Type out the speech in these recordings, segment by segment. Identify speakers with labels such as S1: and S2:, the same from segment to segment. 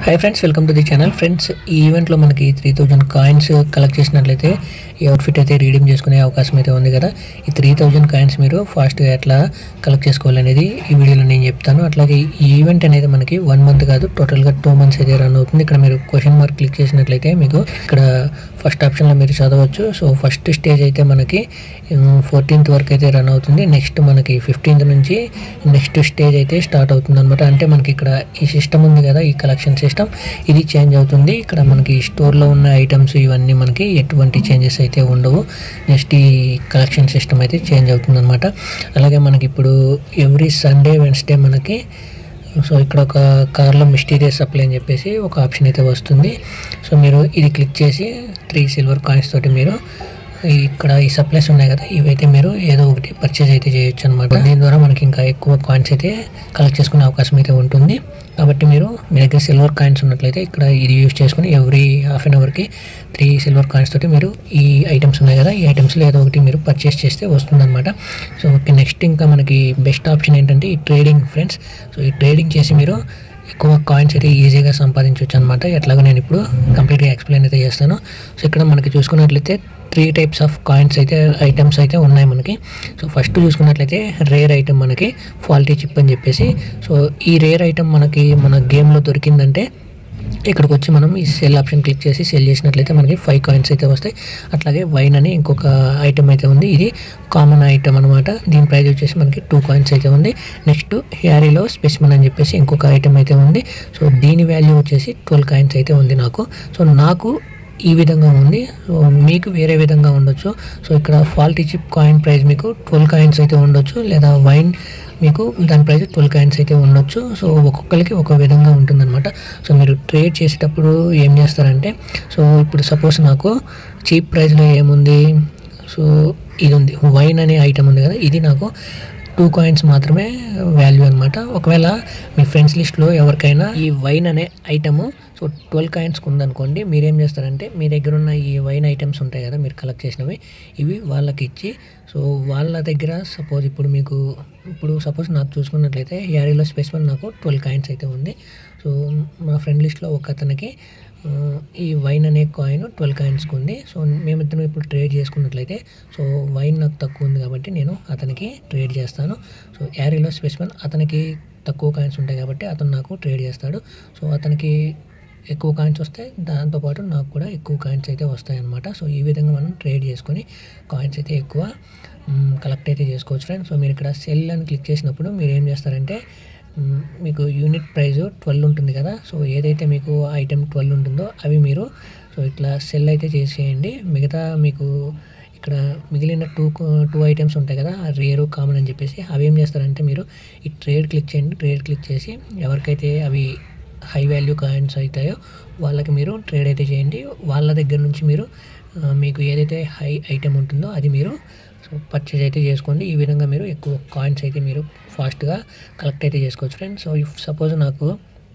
S1: hi friends welcome to the channel friends ఈ ఈవెంట్లో మనకి త్రీ థౌజండ్ కాయిన్స్ కలెక్ట్ చేసినట్లయితే ఈ అవుట్ఫిట్ అయితే రీడీమ్ చేసుకునే అవకాశం అయితే ఉంది కదా ఈ త్రీ థౌజండ్ కాయిన్స్ మీరు ఫాస్ట్గా ఎట్లా కలెక్ట్ చేసుకోవాలనేది ఈ వీడియోలో నేను చెప్తాను అట్లాగే ఈ ఈవెంట్ అనేది మనకి వన్ మంత్ కాదు టోటల్గా టూ మంత్స్ అయితే రన్ అవుతుంది ఇక్కడ మీరు క్వశ్చన్ మార్క్ క్లిక్ చేసినట్లయితే మీకు ఇక్కడ ఫస్ట్ ఆప్షన్లో మీరు చదవచ్చు సో ఫస్ట్ స్టేజ్ అయితే మనకి ఫోర్టీన్త్ వరకు అయితే రన్ అవుతుంది నెక్స్ట్ మనకి ఫిఫ్టీన్త్ నుంచి నెక్స్ట్ స్టేజ్ అయితే స్టార్ట్ అవుతుంది అనమాట అంటే మనకి ఇక్కడ ఈ సిస్టమ్ ఉంది కదా ఈ కలెక్షన్ సిస్టమ్ ఇది చేంజ్ అవుతుంది ఇక్కడ మనకి స్టోర్లో ఉన్న ఐటమ్స్ ఇవన్నీ మనకి ఎటువంటి చేంజెస్ అయితే ఉండవు నెక్స్ట్ ఈ కలెక్షన్ సిస్టమ్ అయితే చేంజ్ అవుతుంది అనమాట అలాగే మనకి ఇప్పుడు ఎవ్రీ సండే వెన్స్డే మనకి సో ఇక్కడ ఒక కార్లో మిస్టీరియస్ సప్లై అని చెప్పేసి ఒక ఆప్షన్ అయితే వస్తుంది సో మీరు ఇది క్లిక్ చేసి త్రీ సిల్వర్ కాయిన్స్ తోటి మీరు ఇక్కడ ఈ సప్లైస్ ఉన్నాయి కదా ఇవైతే మీరు ఏదో ఒకటి పర్చేజ్ అయితే చేయొచ్చు అనమాట దీని ద్వారా మనకి ఇంకా ఎక్కువ కాయిన్స్ అయితే కలెక్ట్ చేసుకునే అవకాశం అయితే ఉంటుంది కాబట్టి మీరు మీ దగ్గర సిల్వర్ కాయిన్స్ ఉన్నట్లయితే ఇక్కడ ఇది యూస్ చేసుకుని ఎవ్రీ హాఫ్ అన్ అవర్కి త్రీ సిల్వర్ కాయిన్స్ తోటి మీరు ఈ ఐటమ్స్ ఉన్నాయి కదా ఈ ఐటమ్స్లో ఏదో ఒకటి మీరు పర్చేస్ చేస్తే వస్తుందన్నమాట సో ఓకే నెక్స్ట్ ఇంకా మనకి బెస్ట్ ఆప్షన్ ఏంటంటే ఈ ట్రేడింగ్ ఫ్రెండ్స్ సో ఈ ట్రేడింగ్ చేసి మీరు ఎక్కువ కాయిన్స్ అయితే ఈజీగా సంపాదించవచ్చు అనమాట ఎట్లాగో నేను ఇప్పుడు కంప్లీట్గా ఎక్స్ప్లెయిన్ అయితే చేస్తాను సో ఇక్కడ మనకి చూసుకున్నట్లయితే త్రీ టైప్స్ ఆఫ్ కాయిన్స్ అయితే ఐటమ్స్ అయితే ఉన్నాయి మనకి సో ఫస్ట్ చూసుకున్నట్లయితే రేర్ ఐటమ్ మనకి క్వాలిటీ చిప్ అని చెప్పేసి సో ఈ రేర్ ఐటమ్ మనకి మన గేమ్లో దొరికిందంటే ఇక్కడికి వచ్చి మనం ఈ సెల్ ఆప్షన్ క్లిక్ చేసి సెల్ చేసినట్లయితే మనకి ఫైవ్ కాయిన్స్ అయితే వస్తాయి అట్లాగే వైన్ అని ఇంకొక ఐటమ్ అయితే ఉంది ఇది కామన్ ఐటమ్ అనమాట దీని ప్రైస్ వచ్చేసి మనకి టూ కాయిన్స్ అయితే ఉంది నెక్స్ట్ హ్యారీలో స్పెసిమన్ అని చెప్పేసి ఇంకొక ఐటమ్ అయితే ఉంది సో దీని వాల్యూ వచ్చేసి ట్వెల్వ్ కాయిన్స్ అయితే ఉంది నాకు సో నాకు ఈ విధంగా ఉంది సో మీకు వేరే విధంగా ఉండొచ్చు సో ఇక్కడ ఫాల్టీ చిప్ కాయిన్ ప్రైస్ మీకు ట్వెల్వ్ కాయిన్స్ అయితే ఉండొచ్చు లేదా వైన్ మీకు దాని ప్రైస్ ట్వెల్వ్ కాయిన్స్ అయితే ఉండొచ్చు సో ఒక్కొక్కరికి ఒక విధంగా ఉంటుందన్నమాట సో మీరు ట్రేడ్ చేసేటప్పుడు ఏం చేస్తారంటే సో ఇప్పుడు సపోజ్ నాకు చీప్ ప్రైస్లో ఏముంది సో ఇది ఉంది వైన్ అనే ఐటమ్ ఉంది కదా ఇది నాకు టూ కాయిన్స్ మాత్రమే వాల్యూ అనమాట ఒకవేళ మీ ఫ్రెండ్స్ లిస్ట్లో ఎవరికైనా ఈ వైన్ అనే ఐటము సో ట్వెల్వ్ కాయిన్స్కి ఉందనుకోండి మీరేం చేస్తారంటే మీ దగ్గర ఉన్న ఈ వైన్ ఐటమ్స్ ఉంటాయి కదా మీరు కలెక్ట్ చేసినవి ఇవి వాళ్ళకి ఇచ్చి సో వాళ్ళ దగ్గర సపోజ్ ఇప్పుడు మీకు ఇప్పుడు సపోజ్ నాకు చూసుకున్నట్లయితే యారీలో స్పెసిఫిక్ నాకు ట్వెల్వ్ కాయిన్స్ అయితే ఉంది సో మా ఫ్రెండ్ లిస్ట్లో ఒక అతనికి ఆ, ఈ వైన్ అనే కాయిన్ ట్వెల్వ్ కాయిన్స్కి ఉంది సో మేమిద్దరం ఇప్పుడు ట్రేడ్ చేసుకున్నట్లయితే సో వైన్ నాకు తక్కువ ఉంది కాబట్టి నేను అతనికి ట్రేడ్ చేస్తాను సో యారీలో స్పెసిఫిక్ అతనికి తక్కువ కాయిన్స్ ఉంటాయి కాబట్టి అతను నాకు ట్రేడ్ చేస్తాడు సో అతనికి ఎక్కువ కాయిన్స్ వస్తాయి దాంతోపాటు నాకు కూడా ఎక్కువ కాయిన్స్ అయితే వస్తాయి అన్నమాట సో ఈ విధంగా మనం ట్రేడ్ చేసుకొని కాయిన్స్ అయితే ఎక్కువ కలెక్ట్ అయితే చేసుకోవచ్చు ఫ్రెండ్స్ సో మీరు ఇక్కడ సెల్ అని క్లిక్ చేసినప్పుడు మీరు ఏం చేస్తారంటే మ్, మీకు యూనిట్ ప్రైస్ ట్వెల్వ్ ఉంటుంది కదా సో ఏదైతే మీకు ఐటెం ట్వెల్వ్ ఉంటుందో అవి మీరు సో ఇట్లా సెల్ అయితే చేసేయండి మిగతా మీకు ఇక్కడ మిగిలిన టూ టూ ఐటమ్స్ ఉంటాయి కదా రేరు కామన్ అని చెప్పేసి అవి ఏం చేస్తారంటే మీరు ఈ ట్రేడ్ క్లిక్ చేయండి ట్రేడ్ క్లిక్ చేసి ఎవరికైతే అవి హై వాల్యూ కాయిన్స్ అవుతాయో వాళ్ళకి మీరు ట్రేడ్ అయితే చేయండి వాళ్ళ దగ్గర నుంచి మీరు ఆ, మీకు ఏదైతే హై ఐటెం ఉంటుందో అది మీరు సో పర్చేజ్ అయితే చేసుకోండి ఈ విధంగా మీరు ఎక్కువ కాయిన్స్ అయితే మీరు ఫాస్ట్గా కలెక్ట్ అయితే చేసుకోవచ్చు ఫ్రెండ్స్ సో ఇఫ్ సపోజ్ నాకు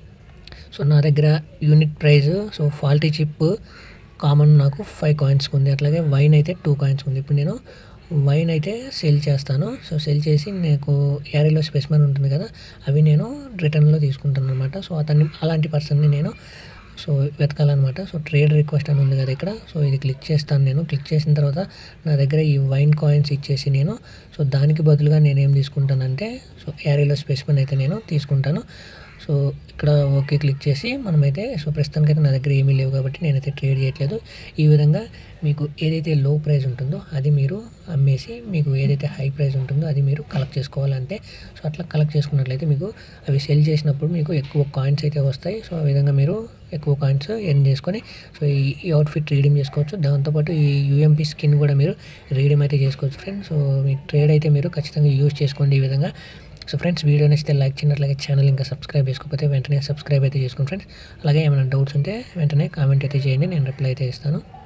S1: సో నా దగ్గర unit price so faulty chip common నాకు ఫైవ్ కాయిన్స్కి ఉంది అట్లాగే వైన్ అయితే టూ కాయిన్స్కి ఉంది ఇప్పుడు నేను వైన్ అయితే సెల్ చేస్తాను సో సెల్ చేసి నాకు యారీలో స్పెసిమన్ ఉంటుంది కదా అవి నేను రిటర్న్లో తీసుకుంటాను అనమాట సో అతన్ని అలాంటి పర్సన్ని నేను సో వెతకాలన్నమాట సో ట్రేడ్ రిక్వెస్ట్ అని ఉంది కదా ఇక్కడ సో ఇది క్లిక్ చేస్తాను నేను క్లిక్ చేసిన తర్వాత నా దగ్గర ఈ వైన్ కాయిన్స్ ఇచ్చేసి నేను సో దానికి బదులుగా నేను ఏం తీసుకుంటానంటే సో యారీలో స్పెసిమన్ అయితే నేను తీసుకుంటాను సో ఇక్కడ ఓకే క్లిక్ చేసి మనమైతే సో ప్రస్తుతానికైతే నా దగ్గర ఏమీ లేవు కాబట్టి నేనైతే ట్రేడ్ చేయట్లేదు ఈ విధంగా మీకు ఏదైతే లో ప్రైస్ ఉంటుందో అది మీరు అమ్మేసి మీకు ఏదైతే హై ప్రైస్ ఉంటుందో అది మీరు కలెక్ట్ చేసుకోవాలంటే సో అట్లా కలెక్ట్ చేసుకున్నట్లయితే మీకు అవి సెల్ చేసినప్పుడు మీకు ఎక్కువ కాయిన్స్ అయితే వస్తాయి సో ఆ విధంగా మీరు ఎక్కువ కాయిన్స్ ఎర్న్ చేసుకొని సో ఈ ఈ అవుట్ఫిట్ రీడీమ్ చేసుకోవచ్చు దాంతోపాటు ఈ యూఎంపీ స్కిన్ కూడా మీరు రీడీమ్ అయితే చేసుకోవచ్చు ఫ్రెండ్స్ సో మీ ట్రేడ్ అయితే మీరు ఖచ్చితంగా యూజ్ చేసుకోండి ఈ విధంగా సో ఫ్రెండ్స్ వీడియో నచ్చితే లైక్ చేయండి అట్లాగే ఛానల్ ఇంకా సబ్స్క్రైబ్ చేసుకోకపోతే వెంటనే సబ్స్క్రైబ్ అయితే చేసుకోండి ఫ్రెండ్స్ అలాగే ఏమైనా డౌట్స్ ఉంటే వెంటనే కామెంట్ అయితే చేయండి నేను రిప్లై అయితే ఇస్తాను